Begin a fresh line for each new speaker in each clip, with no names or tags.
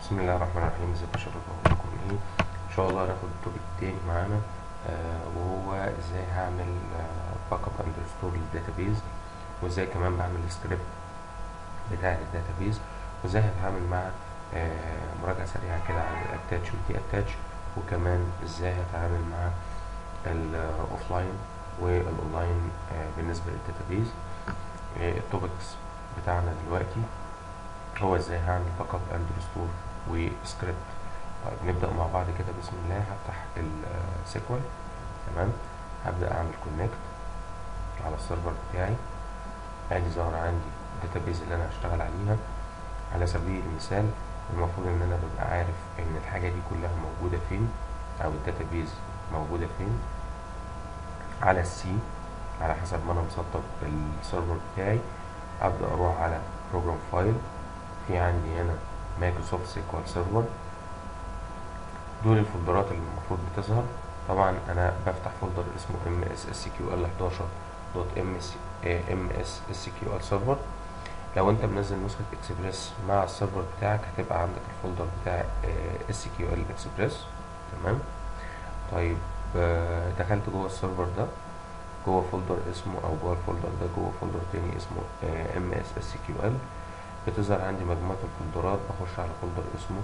بسم الله الرحمن الرحيم ازيكم يا شباب اخباركم ايه ان شاء الله هناخد التوبيك التاني معانا آه وهو ازاي هعمل باك اب اند ريستور للداتابيز وازاي كمان بعمل السكريبت بتاع الداتابيز وازاي هتعامل مع آه مراجعه سريعه كده على الاتاتش والدي اتاتش وكمان ازاي هتعامل مع الاوفلاين والاونلاين آه بالنسبه للداتابيز آه التوبكس بتاعنا دلوقتي هو ازاي هعمل باك اب اند ريستور وسكريبت طيب نبدا مع بعض كده بسم الله هفتح السيكوال تمام هبدا اعمل كونكت على السيرفر بتاعي ادي ظهر عندي الداتابيز اللي انا هشتغل عليها على سبيل المثال المفروض ان انا ببقى عارف ان الحاجه دي كلها موجوده فين او الداتابيز موجوده فين على السي على حسب ما انا مسطب السيرفر بتاعي ابدا اروح على بروجرام فايل في عندي هنا مايكروسوفت سيكوال سيرفر دول الفولدرات اللي المفروض بتظهر طبعا انا بفتح فولدر اسمه ام اس اس كيو ال 11 دوت ام اس ام اس اس كيو ال سيرفر لو انت منزل نسخه اكسبريس مع السيرفر بتاعك هتبقى عندك الفولدر بتاع اس كيو ال اكسبريس تمام طيب دخلت جوه السيرفر ده جوه فولدر اسمه او جوه الفولدر ده جوه فولدر تاني اسمه ام اس اس كيو ال بتظهر عندي مجموعة الفولدرات بخش على فولدر اسمه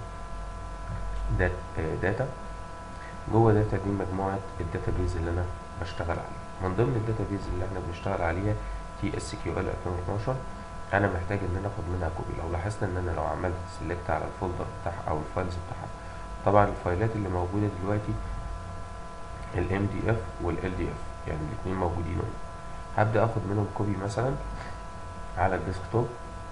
دات داتا جوه داتا دي مجموعة الداتابيز اللي انا بشتغل عليها من ضمن الداتابيز اللي احنا بنشتغل عليها تي اس كيو ال 2012 انا محتاج ان انا اخد منها كوبي لو لاحظت ان انا لو عملت سيلكت على الفولدر بتاعها او الفايلز بتاعها طبعا الفايلات اللي موجودة دلوقتي الام دي اف والال دي اف يعني الاتنين موجودين هبدأ اخد منهم كوبي مثلا على الديسكتوب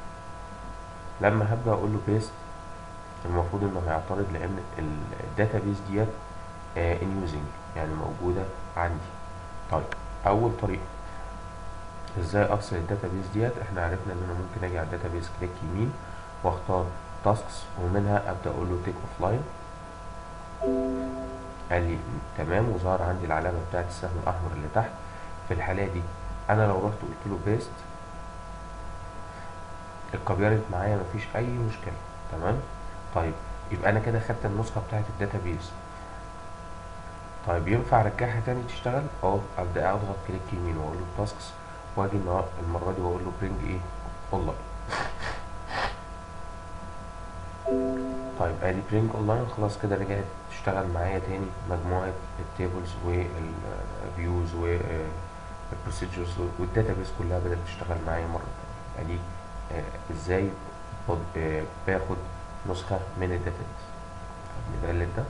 لما هبدا اقول له بيست المفروض انه هيعترض لان الداتابيز ديت ان يوزنج يعني موجوده عندي طيب اول طريقه ازاي افصل الداتابيز ديت احنا عرفنا ان انا ممكن اجي على الداتابيز كليك يمين واختار تاسكس ومنها ابدا اقول له تيك اوف لاين قال لي تمام وظهر عندي العلامه بتاعت السهم الاحمر اللي تحت في الحاله دي انا لو رحت قلت له بيست اتكبرت معايا مفيش اي مشكله تمام طيب يبقى انا كده خدت النسخه بتاعت الداتابيز طيب ينفع ارجعها تاني تشتغل اه ابدا اضغط كليك يمين واقول له تاسكس واجي المره دي واقول له برينج ايه اونلاين طيب ادي برينج اونلاين خلاص كده رجعت تشتغل معايا تاني مجموعه التيبلز والفيوز والبروسيجرز والداتابيز كلها بدات تشتغل معايا مره تانية ادي آه ازاي آه باخد نسخة من الداتابيز نقلل ده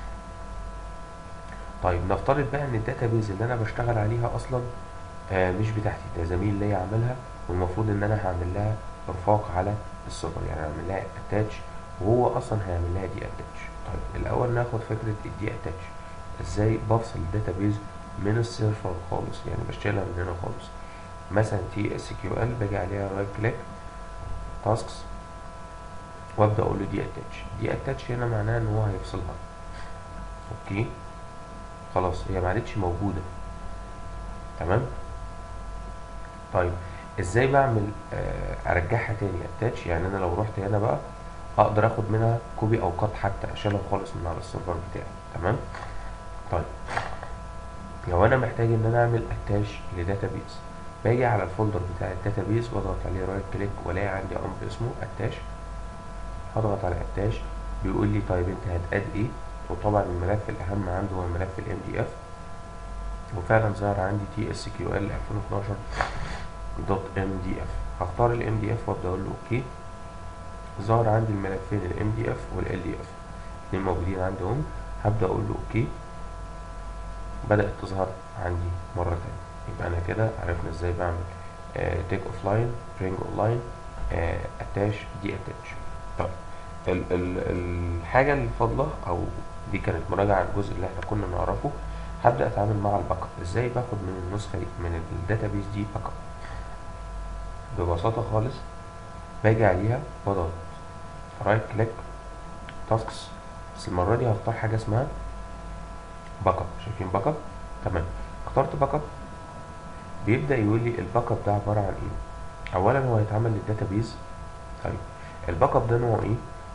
طيب نفترض بقى ان الداتابيز اللي انا بشتغل عليها اصلا آه مش بتاعتي ده زميل ليا عاملها والمفروض ان انا هعمل لها ارفاق على السيرفر يعني هعمل لها اتاتش وهو اصلا هيعمل لها دي اتاتش طيب الاول ناخد فكرة الدي اتاتش ازاي بفصل الداتابيز من السيرفر خالص يعني بشيلها من هنا خالص مثلا تي اس كيو ال باجي عليها رايت كليك تاسكس وابدا اقول له دي اتاتش دي اتاتش هنا معناها ان هو هيفصلها اوكي خلاص هي ما عادتش موجوده تمام طيب ازاي بعمل آه ارجعها تاني اتاتش يعني انا لو رحت هنا بقى اقدر اخد منها كوبي او قط حتى اشيلها خالص من على السيرفر بتاعي تمام طيب لو انا محتاج ان انا اعمل اتاش لداتابيز باجي على الفولدر بتاع الداتابيز واضغط عليه رايت كليك والاقي عندي امر اسمه اتاش هضغط على اتاش بيقول لي طيب انت هتاد ايه وطبعا الملف الاهم عنده هو ملف الام دي اف وفعلا ظهر عندي تي اس كيو ال 2012 دوت ام دي اف هختار الام دي اف وابدا اقول له اوكي ظهر عندي الملفين الام دي اف والال دي اف الاثنين موجودين عندي هم هبدا اقول له اوكي بدات تظهر عندي مره تانية يبقى انا كده عرفنا ازاي بعمل تيك اوف لاين برينج اون لاين اتاش دي اتاتش طيب ال ال الحاجة اللي فاضلة أو دي كانت مراجعة على الجزء اللي احنا كنا نعرفه هبدأ أتعامل مع الباك اب ازاي باخد من النسخة دي من الداتابيز دي باك اب ببساطة خالص باجي عليها بضغط رايت كليك تاسكس بس المرة دي هختار حاجة اسمها باك اب شايفين باك اب تمام اخترت باك اب بيبدأ يقول لي الباك اب ده عبارة عن ايه اولا هو هيتعمل للداتابيز طيب الباك اب ده نوعه ايه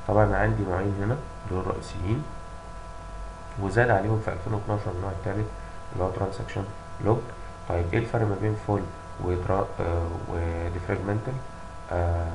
طبعا عندي نوعين هنا دول رئيسيين وزاد عليهم في 2012 النوع التالت اللي هو ترانزاكشن لوج طيب ايه الفرق ما بين فول ودرا آه وديفراجمنتال آه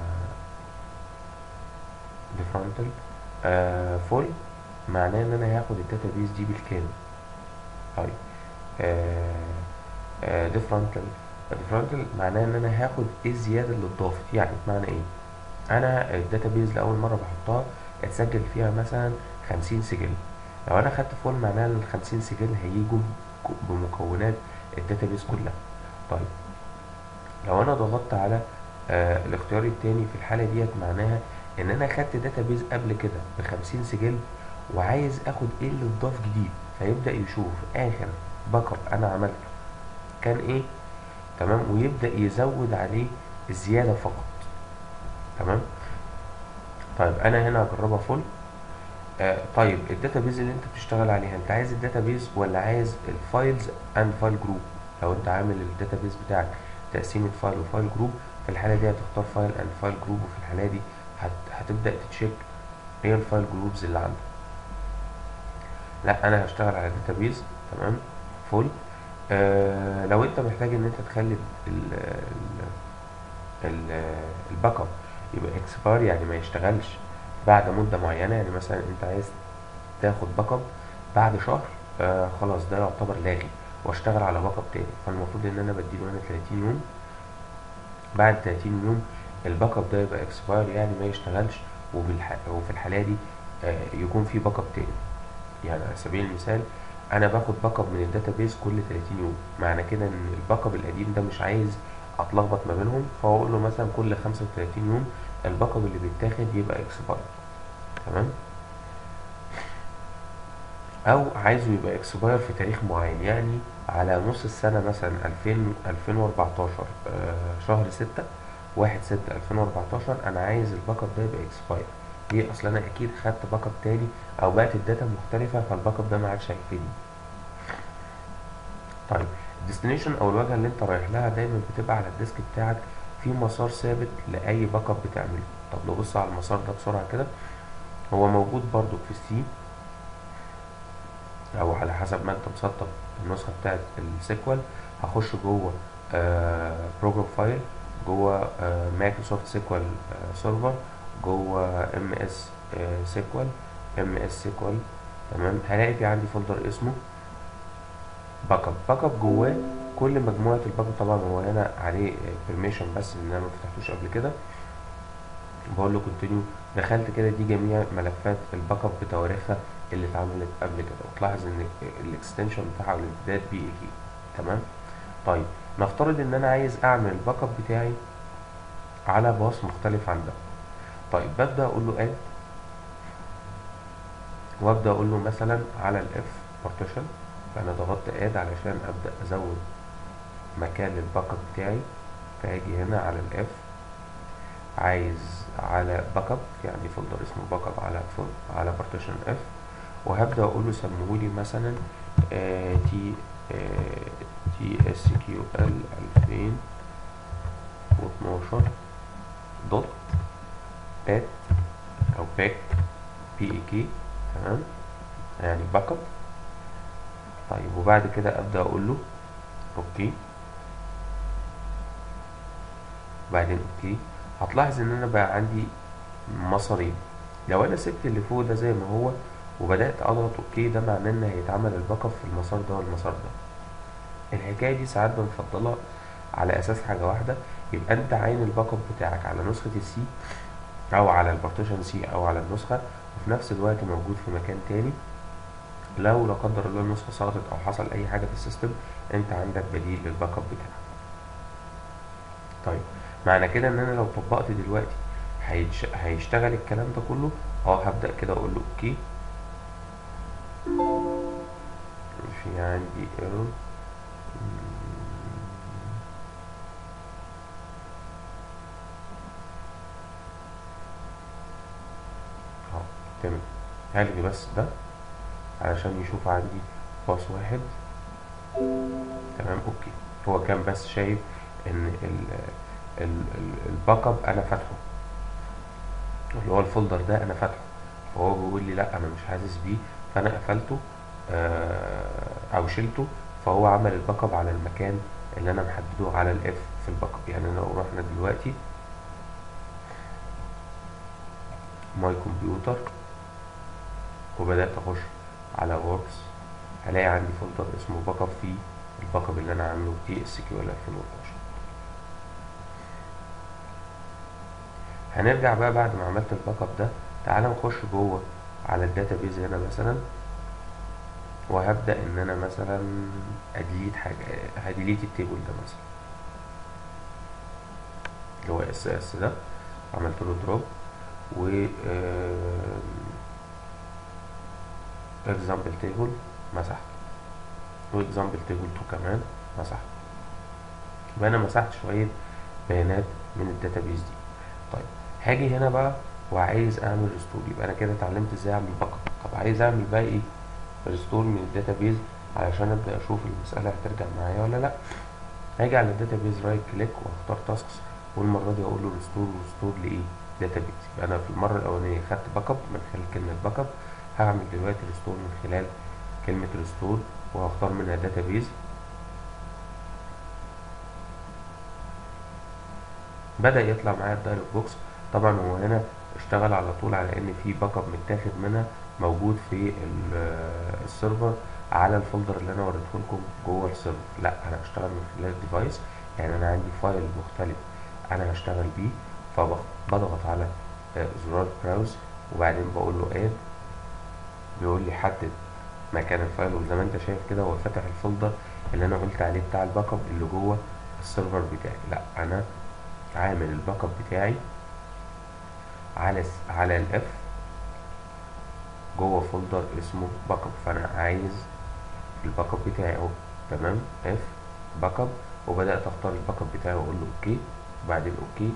ديفرنتال آه فول معناه ان انا هاخد الداتابيز دي بالكامل طيب آه آه ديفرنتال ديفرنتال معناه ان انا هاخد ايه الزياده اللي اتضافت يعني معنى ايه انا الداتابيز لاول مره بحطها اتسجل فيها مثلا 50 سجل لو انا خدت فول معناها ان ال 50 سجل هيجوا بمكونات الداتابيز كلها طيب لو انا ضغطت على آه الاختيار التاني في الحاله ديت معناها ان انا خدت داتابيز قبل كده ب 50 سجل وعايز اخد ايه اللي اتضاف جديد فيبدا يشوف اخر باك اب انا عملته كان ايه تمام ويبدا يزود عليه الزياده فقط تمام طيب انا هنا هجربها فول آه طيب الداتابيز اللي انت بتشتغل عليها انت عايز الداتابيز ولا عايز الفايلز اند فايل جروب لو انت عامل الداتابيز بتاعك تقسيمة فايل وفايل جروب في الحالة دي هتختار فايل اند فايل جروب وفي الحالة دي هت... هتبدأ تتشيك ايه الفايل جروبز اللي عندك لا انا هشتغل على الداتابيز تمام فول آه لو انت محتاج ان انت تخلي ال ال ال الباك اب يبقى اكسباير يعني ما يشتغلش بعد مده معينه يعني مثلا انت عايز تاخد باك اب بعد شهر آه خلاص ده يعتبر لاغي واشتغل على باك اب تاني فالمفروض ان انا بديله هنا 30 يوم بعد 30 يوم الباك اب ده يبقى اكسباير يعني ما يشتغلش وبالح... وفي الحاله دي آه يكون في باك اب تاني يعني على سبيل المثال انا باخد باك اب من الداتابيز كل 30 يوم معنى كده ان الباك اب القديم ده مش عايز اتلخبط ما بينهم فاقول له مثلا كل 35 يوم الباك اب اللي بيتاخد يبقى اكسباير تمام او عايزه يبقى اكسباير في تاريخ معين يعني على نص السنه مثلا 2000 2014 آه شهر 6 1 6 2014 انا عايز الباك اب ده يبقى اكسباير ليه اصل انا اكيد خدت باك اب تاني او بقت الداتا مختلفه فالباك اب ده ما عادش هيفيدني طيب الديستنيشن او الواجهه اللي انت رايح لها دايما بتبقى على الديسك بتاعك في مسار ثابت لاي باك اب بتعمله طب لو بص على المسار ده بسرعه كده هو موجود برضو في السي او على حسب ما انت مسطب النسخه بتاعت السيكوال هخش جوه بروجرام فايل جوه مايكروسوفت سيكوال سيرفر جوه ام اس سيكوال ام اس سيكوال تمام هلاقي في عندي فولدر اسمه باك اب باك اب جواه كل مجموعه الباك اب طبعا هو هنا عليه بيرميشن بس ان انا ما فتحتوش قبل كده بقول له كونتينيو دخلت كده دي جميع ملفات الباك اب بتواريخها اللي اتعملت قبل كده وتلاحظ ان الاكستنشن بتاعها والامتداد بي اي كي تمام طيب نفترض ان انا عايز اعمل الباك اب بتاعي على باص مختلف عن ده طيب ببدا اقول له اد وابدا اقول له مثلا على الاف بارتيشن فانا ضغطت اد علشان ابدا ازود مكان للباك اب بتاعي فاجي هنا على الاف عايز على باك اب يعني فولدر اسمه باك اب على فول على بارتيشن اف وهبدا اقول له سموه لي مثلا آه تي آه تي اس كيو ال 2012 دوت بات او باك بي اي كي تمام يعني باك اب طيب وبعد كده ابدا اقول له اوكي وبعدين اوكي هتلاحظ ان انا بقى عندي مسارين لو انا سبت اللي فوق ده زي ما هو وبدات اضغط اوكي ده معناه ان هيتعمل الباك اب في المسار ده والمسار ده الحكايه دي ساعات بنفضلها على اساس حاجه واحده يبقى انت عين الباك اب بتاعك على نسخه السي او على البارتيشن سي او على النسخه وفي نفس الوقت موجود في مكان تاني لو لا قدر الله النسخه سقطت او حصل اي حاجه في السيستم انت عندك بديل للباك اب بتاعك طيب معنى كده ان انا لو طبقت دلوقتي هيتش... هيشتغل الكلام ده كله اه هبدا كده اقول له اوكي في عندي ايرور اه تمام هلغي بس ده علشان يشوف عندي باص واحد تمام اوكي هو كان بس شايف ان ال الباك اب انا فاتحه اللي هو الفولدر ده انا فاتحه فهو بيقول لي لا انا مش حاسس بيه فانا قفلته آه، او شلته فهو عمل الباك اب على المكان اللي انا محدده على الاف في الباك اب يعني لو رحنا دلوقتي ماي كمبيوتر وبدات اخش على ووركس هلاقي عندي فولدر اسمه باك اب فيه الباك اب اللي انا عامله تي اس كيو ال 2012 هنرجع بقى بعد ما عملت الباك اب ده تعالى نخش جوه على الداتابيز هنا مثلا وهبدا ان انا مثلا اديليت حاجه هديليت التيبل ده مثلا اللي هو اس اس ده عملت له دروب و اكزامبل تيبل مسحت واكزامبل تيبل 2 كمان مسحت يبقى انا مسحت شويه بيانات من الداتابيز دي طيب هاجي هنا بقى وعايز اعمل ريستور يبقى انا كده اتعلمت ازاي اعمل باك اب طب عايز اعمل بقى ايه ريستور من الداتابيز علشان ابدا اشوف المساله هترجع معايا ولا لا هاجي على الداتابيز رايت كليك واختار تاسكس والمره دي اقول له ريستور ريستور لايه داتابيز يبقى انا في المره الاولانيه خدت باك اب من خلال كلمه باك اب هعمل دلوقتي ريستور من خلال كلمه ريستور وهختار منها داتابيز بدا يطلع معايا الدايلوج بوكس طبعا هو هنا اشتغل على طول على ان في باك اب متاخد منها موجود في السيرفر على الفولدر اللي انا وريته لكم جوه السيرفر لا انا هشتغل من خلال الديفايس يعني انا عندي فايل مختلف انا هشتغل بيه فبضغط على زرار براوز وبعدين بقول له اد بيقول لي حدد مكان الفايل وزي ما انت شايف كده هو فاتح الفولدر اللي انا قلت عليه بتاع الباك اب اللي جوه السيرفر بتاعي لا انا عامل الباك اب بتاعي على على الاف جوه فولدر اسمه باك اب فانا عايز الباك اب بتاعي اهو تمام اف باك اب وبدات اختار الباك اب بتاعي واقول له اوكي وبعدين اوكي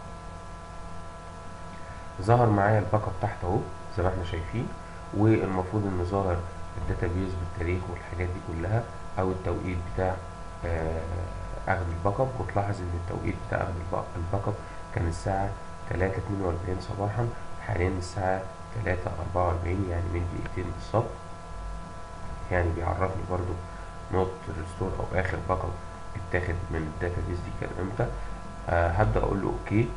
ظهر معايا الباك اب تحت اهو زي ما احنا شايفين والمفروض ان ظاهر الداتابيز بالتاريخ والحاجات دي كلها او التوقيت بتاع اخذ الباك اب وتلاحظ ان التوقيت بتاع اخذ الباك اب كان الساعه 3 42 صباحا حاليا الساعه 3 44 يعني من دقيقتين بالظبط يعني بيعرفني برضو نقطة الريستور او اخر باك اب اتاخد من الداتابيز دي كان امتى آه هبدأ اقول له اوكي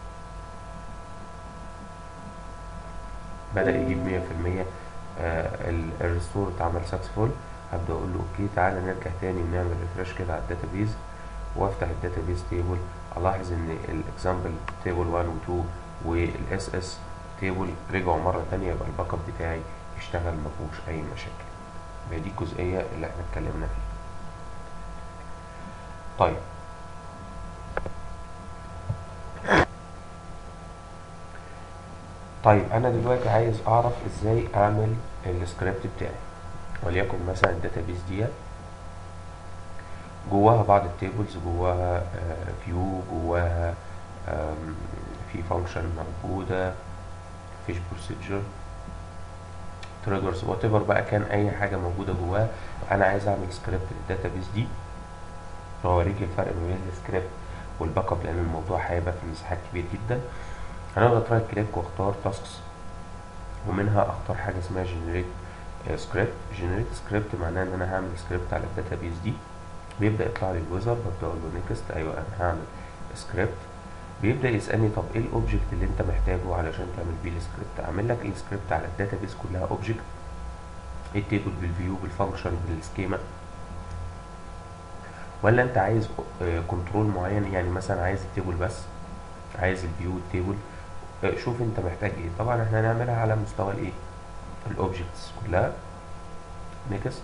بدأ يجيب مية في المية الريستور اتعمل سكسفول هبدأ اقول له اوكي تعالى نرجع تاني ونعمل ريفرش كده على الداتابيز وافتح الداتابيز تيبل الاحظ ان الاكزامبل تيبل 1 و 2 والاس اس تيبل رجعوا مرة تانية يبقى الباك اب بتاعي اشتغل مفيهوش اي مشاكل يبقى دي الجزئية اللي احنا اتكلمنا فيها طيب طيب انا دلوقتي عايز اعرف ازاي اعمل السكريبت بتاعي وليكن مثلا الداتابيز ديت جواها بعض التيبلز جواها فيو جواها في فانكشن موجوده فيش بروسيجر تريجرز وات ايفر بقى كان اي حاجه موجوده جواها انا عايز اعمل سكريبت للداتابيز دي هوريك الفرق ما بين السكريبت والباك اب لان الموضوع هيبقى في مساحات كبير جدا هنضغط رايت كليك واختار تاسكس ومنها اختار حاجه اسمها جنريت سكريبت جنريت سكريبت معناه ان انا هعمل سكريبت على الداتابيز دي بيبدا يطلع لي الويزر ببدا اقول له نيكست ايوه انا هعمل سكريبت بيبدا يسالني طب ايه الاوبجكت اللي انت محتاجه علشان تعمل بيه السكريبت اعمل لك السكريبت على الداتابيز كلها اوبجكت التيبل بالفيو بالفانكشن بالسكيما ولا انت عايز كنترول معين يعني مثلا عايز التيبل بس عايز الفيو التيبل شوف انت محتاج ايه طبعا احنا هنعملها على مستوى الايه الاوبجكتس كلها نيكست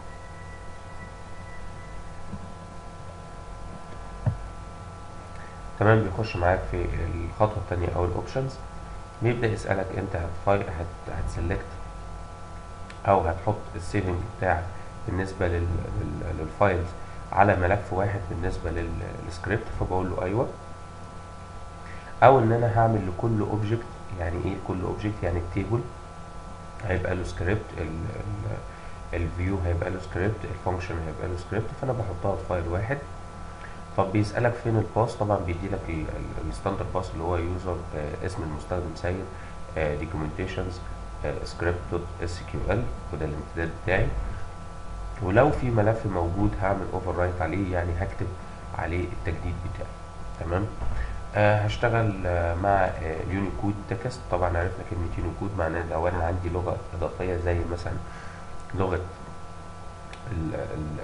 تمام بيخش معاك في الخطوه الثانيه او الاوبشنز بيبدا يسالك انت هتفاي هت هتسلكت او هتحط السيفنج بتاعك بالنسبه لل... لل... للفايلز على ملف واحد بالنسبه لل... للسكريبت فبقول له ايوه او ان انا هعمل لكل اوبجكت يعني ايه كل اوبجكت يعني التيبل هيبقى له سكريبت الفيو هيبقى له سكريبت الفانكشن هيبقى له سكريبت فانا بحطها في فايل واحد طب بيسالك فين الباس طبعا بيدي لك الستاندرد باس اللي هو يوزر اسم المستخدم سيد دوكيومنتيشنز سكريبت دوت اس كيو ال وده الامتداد بتاعي ولو في ملف موجود هعمل اوفر رايت عليه يعني هكتب عليه التجديد بتاعي تمام آه هشتغل آه مع آه اليونيكود تكست طبعا عرفنا كلمة يونيكود معناه لو انا عندي لغة اضافية زي مثلا لغة ال ال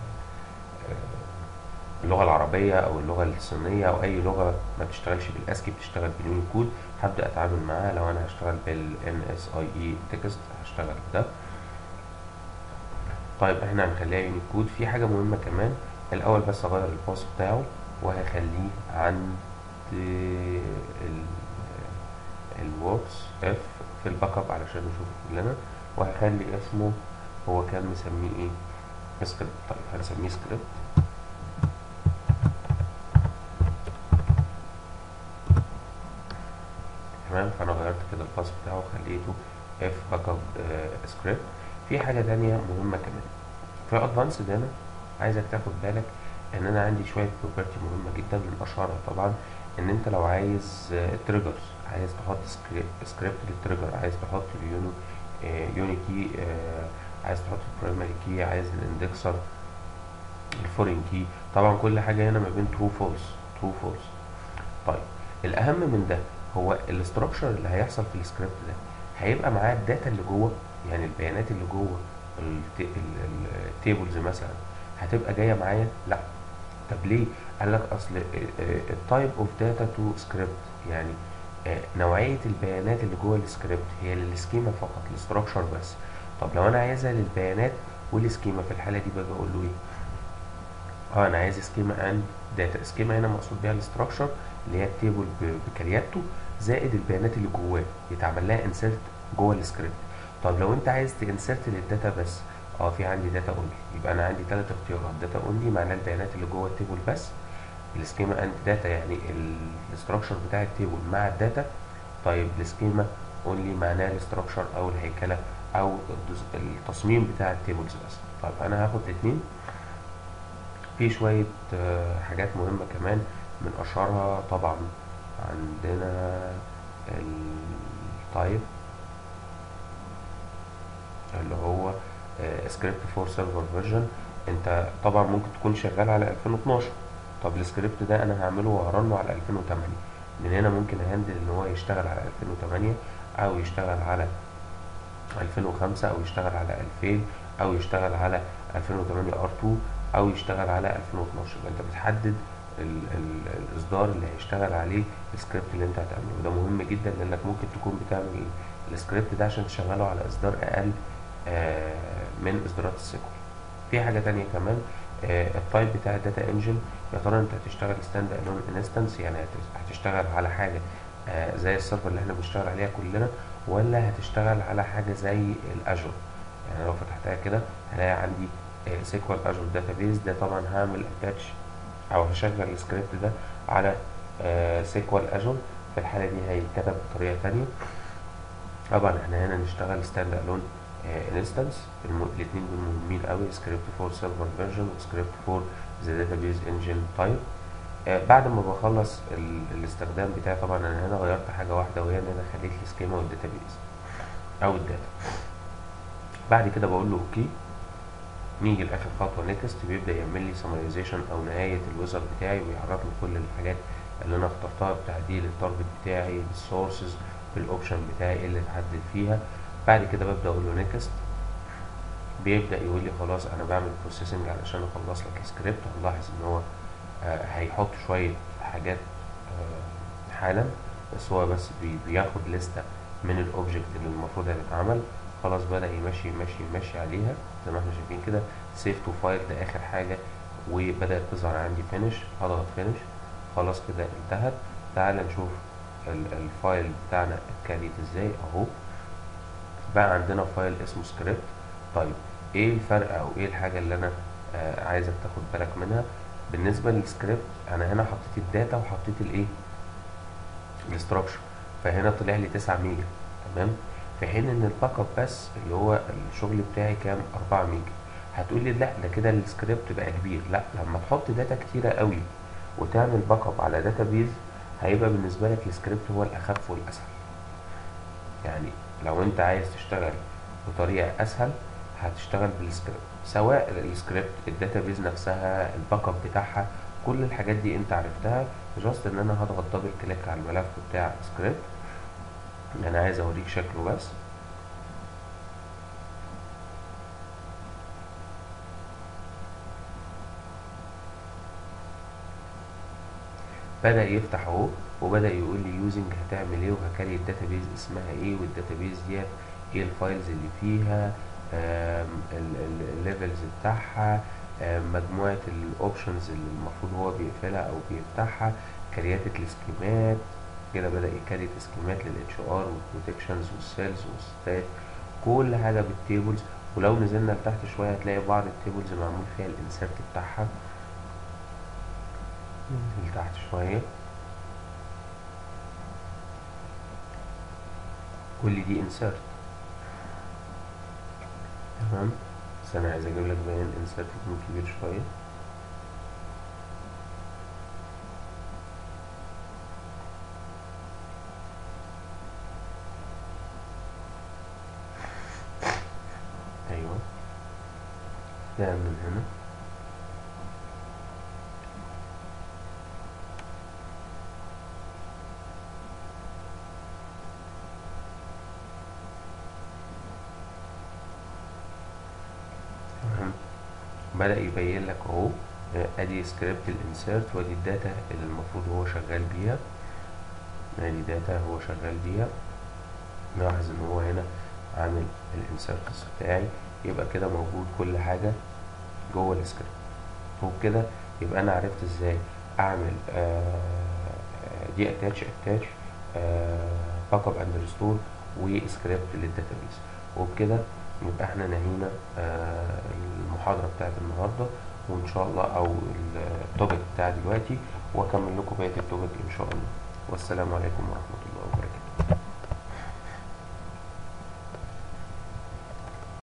اللغة العربية أو اللغة الصينية أو أي لغة ما بتشتغلش بالأسكي بتشتغل باليونيكود هبدأ أتعامل معاها لو أنا هشتغل بال NSIE تكست هشتغل ده طيب احنا هنخليها يونيكود في حاجة مهمة كمان الأول بس أغير الباص بتاعه وهخليه عند الوركس اف في الباك اب علشان نشوف كلنا وهخلي اسمه هو كان مسميه ايه سكريبت طيب هنسميه سكريبت تمام فانا غيرت كده الباص بتاعه وخليته اف باك اب سكريبت في حاجه تانية مهمه كمان في ادفانس ده انا عايزك تاخد بالك ان انا عندي شويه بروبرتي مهمه جدا من اشهرها طبعا ان انت لو عايز تريجرز عايز تحط سكريبت للتريجر عايز تحط اليونو يوني كي عايز تحط البرايمري كي عايز الاندكسر الفورين كي طبعا كل حاجه هنا ما بين ترو فولس ترو فولس طيب الاهم من ده هو الاستراكشر اللي هيحصل في السكريبت ده هيبقى معاه الداتا اللي جوه يعني البيانات اللي جوه التيبلز مثلا هتبقى جايه معايا لا طب ليه قال لك اصل التايب اوف داتا تو سكريبت يعني نوعيه البيانات اللي جوه السكريبت هي للسكيما فقط الاستراكشر بس طب لو انا عايزها للبيانات والسكيما في الحاله دي باجي اقول له ايه اه انا عايز سكيما اند داتا سكيما هنا مقصود بيها الاستراكشر اللي هي التيبل بكرياتته زائد البيانات اللي جواه يتعمل لها انسرت جوه السكريبت طب لو انت عايز تنسرت للداتا بس اه في عندي داتا اونلي يبقى انا عندي ثلاث اختيارات داتا اونلي معناه البيانات اللي جوه التيبل بس السكيما اند داتا يعني الاستراكشر بتاع التيبل مع الداتا طيب السكيما اونلي معناه الاستراكشر او الهيكله او التصميم بتاع التيبلز بس طيب انا هاخد الاثنين في شويه حاجات مهمه كمان من اشهرها طبعا عندنا التايب اللي هو سكريبت فور سيرفر فيرجن انت طبعا ممكن تكون شغال على 2012 طب السكريبت ده انا هعمله وهرنه على 2008 من هنا ممكن اهندل ان هو يشتغل على 2008 او يشتغل على 2005 او يشتغل على 2000 او يشتغل على 2008 R2 او يشتغل على 2012 يبقى انت بتحدد ال ال الاصدار اللي هيشتغل عليه السكريبت اللي انت هتعمله وده مهم جدا لانك ممكن تكون بتعمل السكريبت ده عشان تشغله على اصدار اقل آه من اصدارات السيكول في حاجه تانية كمان آه التايب بتاع الداتا انجن يا ترى انت هتشتغل ستاند الون انستنس يعني هتشتغل على حاجه آه زي السيرفر اللي احنا بنشتغل عليها كلنا ولا هتشتغل على حاجه زي الاجور يعني لو فتحتها كده هلاقي عندي سيكوال اجور داتابيز ده طبعا هعمل اتاتش او هشغل السكريبت ده على سيكوال اجور في الحاله دي هيتكتب بطريقه تانية طبعا احنا هنا نشتغل ستاند الون انستنس الاثنين دول مهمين قوي سكريبت فور سيرفر فيرجن وسكريبت فور ذا داتابيز انجن تايب بعد ما بخلص الاستخدام بتاعي طبعا انا هنا غيرت حاجه واحده وهي ان انا خليت السكيما والداتابيز او الداتا بعد كده بقول له اوكي نيجي لاخر خطوه نيكست بيبدا يعمل لي سمرايزيشن او نهايه الويزر بتاعي ويعرفني كل الحاجات اللي انا اخترتها بتعديل التارجت بتاعي بالسورسز بالاوبشن بتاعي ايه اللي اتحدد فيها بعد كده ببدا اقول له نيكست بيبدا يقول لي خلاص انا بعمل بروسيسنج علشان اخلص لك السكريبت هنلاحظ ان هو آه هيحط شويه حاجات آه حالا بس هو بس بي بياخد لستة من الاوبجكت اللي المفروض هتتعمل خلاص بدأ يمشي يمشي يمشي عليها زي ما احنا شايفين كده سيف تو فايل ده اخر حاجة وبدأت تظهر عندي فينش هضغط فينش خلاص كده انتهت تعال نشوف الفايل بتاعنا اتكريت ازاي اهو بقى عندنا فايل اسمه سكريبت طيب ايه الفرق او ايه الحاجة اللي انا آه عايزك تاخد بالك منها بالنسبة للسكريبت انا هنا حطيت الداتا وحطيت الايه الاستراكشر فهنا طلع لي 9 ميجا تمام في حين ان الباك اب بس اللي هو الشغل بتاعي كام 4 ميجا هتقول لي لا ده كده السكريبت بقى كبير لا لما تحط داتا كتيره قوي وتعمل باك اب على داتا بيز هيبقى بالنسبه لك السكريبت هو الاخف والاسهل يعني لو انت عايز تشتغل بطريقه اسهل هتشتغل بالسكريبت سواء السكريبت الداتابيز نفسها الباك اب بتاعها كل الحاجات دي انت عرفتها جاست ان انا هضغط دبل كليك على الملف بتاع سكريبت انا عايز اوريك شكله بس بدأ يفتح اهو وبدأ يقول لي يوزنج هتعمل ايه وهكري الداتابيز اسمها ايه والداتابيز ديت ايه الفايلز اللي فيها الليفلز بتاعها آم، مجموعة الاوبشنز اللي المفروض هو بيقفلها او بيفتحها كرياتة السكيمات كده بدأ يكريت سكيمات للاتش ار والبروتكشنز والسيلز والستات كل حاجة بالتيبلز ولو نزلنا لتحت شوية هتلاقي بعض التيبلز معمول فيها الانسرت بتاعها ننزل تحت شوية كل دي انسرت تمام بس انا عايز اجيب لك بيان انسرت يكون كبير شوية ايوه ده من هنا تمام بدأ يبين لك اهو آه، ادي سكريبت الانسيرت وادي الداتا اللي المفروض هو شغال بيها ادي داتا هو شغال بيها نلاحظ ان هو هنا عامل الانسيرت بتاعي يبقى كده موجود كل حاجة جوه السكريبت وبكده يبقى انا عرفت ازاي اعمل دي اتاتش اتاتش باك اب اند ريستور وسكريبت للداتابيس وبكده يبقى احنا نهينا آه، المحاضرة بتاعت النهاردة وان شاء الله او التوبيك بتاع دلوقتي واكمل لكم بقية التوبيك ان شاء الله والسلام عليكم ورحمة الله